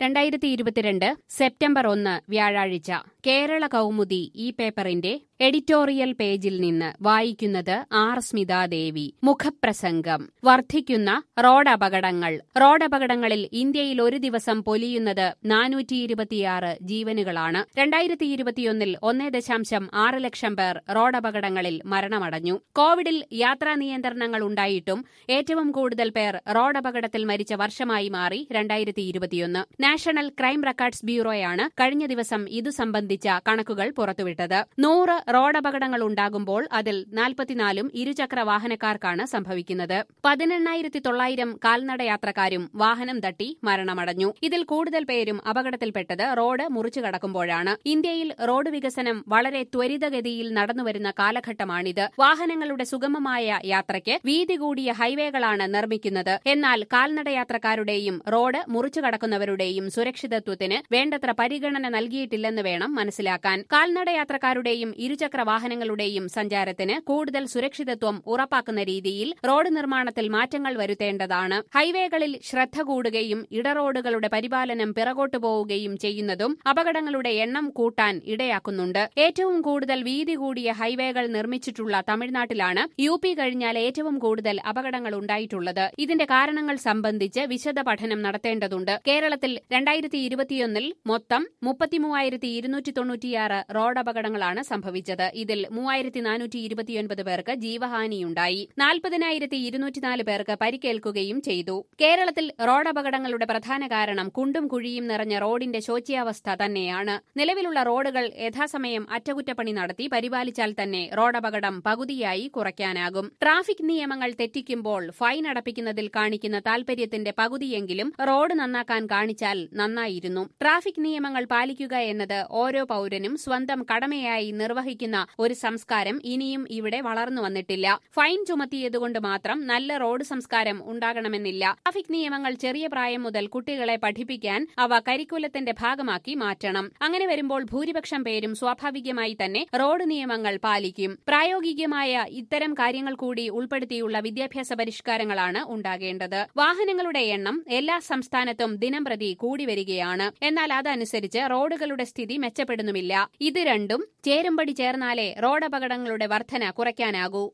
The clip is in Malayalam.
രണ്ടായിരത്തി ഇരുപത്തിരണ്ട് സെപ്റ്റംബർ ഒന്ന് വ്യാഴാഴ്ച കേരള കൗമുദി ഈ പേപ്പറിന്റെ എഡിറ്റോറിയൽ പേജിൽ നിന്ന് വായിക്കുന്നത് ആർ സ്മിതാദേവി മുഖപ്രസംഗം വർദ്ധിക്കുന്ന റോഡ് അപകടങ്ങൾ റോഡ് അപകടങ്ങളിൽ ഇന്ത്യയിൽ ഒരു ദിവസം പൊലിയുന്നത് നാനൂറ്റി ഇരുപത്തിയാറ് ജീവനുകളാണ് രണ്ടായിരത്തി ഇരുപത്തിയൊന്നിൽ ഒന്നേ ദശാംശം ആറ് ലക്ഷം പേർ റോഡ് അപകടങ്ങളിൽ മരണമടഞ്ഞു കോവിഡിൽ യാത്രാ നിയന്ത്രണങ്ങൾ ഉണ്ടായിട്ടും ഏറ്റവും കൂടുതൽ പേർ റോഡ് അപകടത്തിൽ മരിച്ച വർഷമായി മാറി രണ്ടായിരത്തി ഇരുപത്തിയൊന്ന് നാഷണൽ ക്രൈം റെക്കോർഡ്സ് ബ്യൂറോയാണ് കഴിഞ്ഞ ദിവസം ഇതു സംബന്ധിച്ച കണക്കുകൾ പുറത്തുവിട്ടത് നൂറ് റോഡ് അപകടങ്ങൾ ഉണ്ടാകുമ്പോൾ അതിൽ നാൽപ്പത്തിനാലും ഇരുചക്ര വാഹനക്കാർക്കാണ് സംഭവിക്കുന്നത് പതിനെണ്ണായിരത്തി തൊള്ളായിരം കാൽനട യാത്രക്കാരും വാഹനം തട്ടി മരണമടഞ്ഞു ഇതിൽ കൂടുതൽ പേരും അപകടത്തിൽപ്പെട്ടത് റോഡ് മുറിച്ചു കടക്കുമ്പോഴാണ് ഇന്ത്യയിൽ റോഡ് വികസനം വളരെ ത്വരിതഗതിയിൽ നടന്നുവരുന്ന കാലഘട്ടമാണിത് വാഹനങ്ങളുടെ സുഗമമായ യാത്രയ്ക്ക് വീതി കൂടിയ ഹൈവേകളാണ് നിർമ്മിക്കുന്നത് എന്നാൽ കാൽനട യാത്രക്കാരുടെയും റോഡ് മുറിച്ചു കടക്കുന്നവരുടെയും സുരക്ഷിതത്വത്തിന് വേണ്ടത്ര പരിഗണന നൽകിയിട്ടില്ലെന്ന് വേണം മനസ്സിലാക്കാൻ കാൽനട യാത്രക്കാരുടെയും ഇരുചക്ര വാഹനങ്ങളുടെയും സഞ്ചാരത്തിന് കൂടുതൽ സുരക്ഷിതത്വം ഉറപ്പാക്കുന്ന രീതിയിൽ റോഡ് നിർമ്മാണത്തിൽ മാറ്റങ്ങൾ വരുത്തേണ്ടതാണ് ഹൈവേകളിൽ ശ്രദ്ധ കൂടുകയും ഇടറോഡുകളുടെ പരിപാലനം പിറകോട്ടു പോവുകയും ചെയ്യുന്നതും അപകടങ്ങളുടെ എണ്ണം കൂട്ടാൻ ഇടയാക്കുന്നുണ്ട് ഏറ്റവും കൂടുതൽ വീതി കൂടിയ ഹൈവേകൾ നിർമ്മിച്ചിട്ടുള്ള തമിഴ്നാട്ടിലാണ് യു പി കഴിഞ്ഞാൽ ഏറ്റവും കൂടുതൽ അപകടങ്ങൾ ഉണ്ടായിട്ടുള്ളത് ഇതിന്റെ കാരണങ്ങൾ സംബന്ധിച്ച് വിശദ പഠനം നടത്തേണ്ടതുണ്ട് കേരളത്തിൽ രണ്ടായിരത്തി ഇരുപത്തിയൊന്നിൽ മൊത്തം മുപ്പത്തിമൂവായിരത്തി ഇരുന്നൂറ്റി തൊണ്ണൂറ്റിയാറ് റോഡ് അപകടങ്ങളാണ് സംഭവിച്ചത് ഇതിൽ മൂവായിരത്തി നാനൂറ്റി ഇരുപത്തിയൊൻപത് പേർക്ക് ജീവഹാനിയുണ്ടായി നാൽപ്പതിനായിരത്തി ഇരുന്നൂറ്റിനാല് പേർക്ക് പരിക്കേൽക്കുകയും ചെയ്തു കേരളത്തിൽ റോഡ് അപകടങ്ങളുടെ പ്രധാന കാരണം കുണ്ടും കുഴിയും നിറഞ്ഞ റോഡിന്റെ ശോച്യാവസ്ഥ തന്നെയാണ് നിലവിലുള്ള റോഡുകൾ യഥാസമയം അറ്റകുറ്റപ്പണി നടത്തി പരിപാലിച്ചാൽ തന്നെ റോഡപകടം പകുതിയായി കുറയ്ക്കാനാകും ട്രാഫിക് നിയമങ്ങൾ തെറ്റിക്കുമ്പോൾ ഫൈൻ അടപ്പിക്കുന്നതിൽ കാണിക്കുന്ന താൽപര്യത്തിന്റെ പകുതിയെങ്കിലും റോഡ് നന്നാക്കാൻ കാണിച്ചാൽ നന്നായിരുന്നു ട്രാഫിക് നിയമങ്ങൾ പാലിക്കുക എന്നത് ഓരോ പൌരനും സ്വന്തം കടമയായി നിർവഹിക്കുന്ന ഒരു സംസ്കാരം ഇനിയും ഇവിടെ വളർന്നു വന്നിട്ടില്ല ഫൈൻ ചുമത്തിയതുകൊണ്ട് മാത്രം നല്ല റോഡ് സംസ്കാരം ഉണ്ടാകണമെന്നില്ല ട്രാഫിക് നിയമങ്ങൾ ചെറിയ പ്രായം മുതൽ കുട്ടികളെ പഠിപ്പിക്കാൻ അവ കരിക്കുലത്തിന്റെ ഭാഗമാക്കി മാറ്റണം അങ്ങനെ വരുമ്പോൾ ഭൂരിപക്ഷം പേരും സ്വാഭാവികമായി തന്നെ റോഡ് നിയമങ്ങൾ പാലിക്കും പ്രായോഗികമായ ഇത്തരം കാര്യങ്ങൾ കൂടി ഉൾപ്പെടുത്തിയുള്ള വിദ്യാഭ്യാസ പരിഷ്കാരങ്ങളാണ് ഉണ്ടാകേണ്ടത് വാഹനങ്ങളുടെ എണ്ണം എല്ലാ സംസ്ഥാനത്തും ദിനംപ്രതി കൂടി വരികയാണ് എന്നാൽ അതനുസരിച്ച് റോഡുകളുടെ സ്ഥിതി മെച്ചപ്പെടുന്നുമില്ല ഇത് രണ്ടും ചേരുംപടി ചേർന്നാലേ റോഡപകടങ്ങളുടെ വർധന കുറയ്ക്കാനാകൂ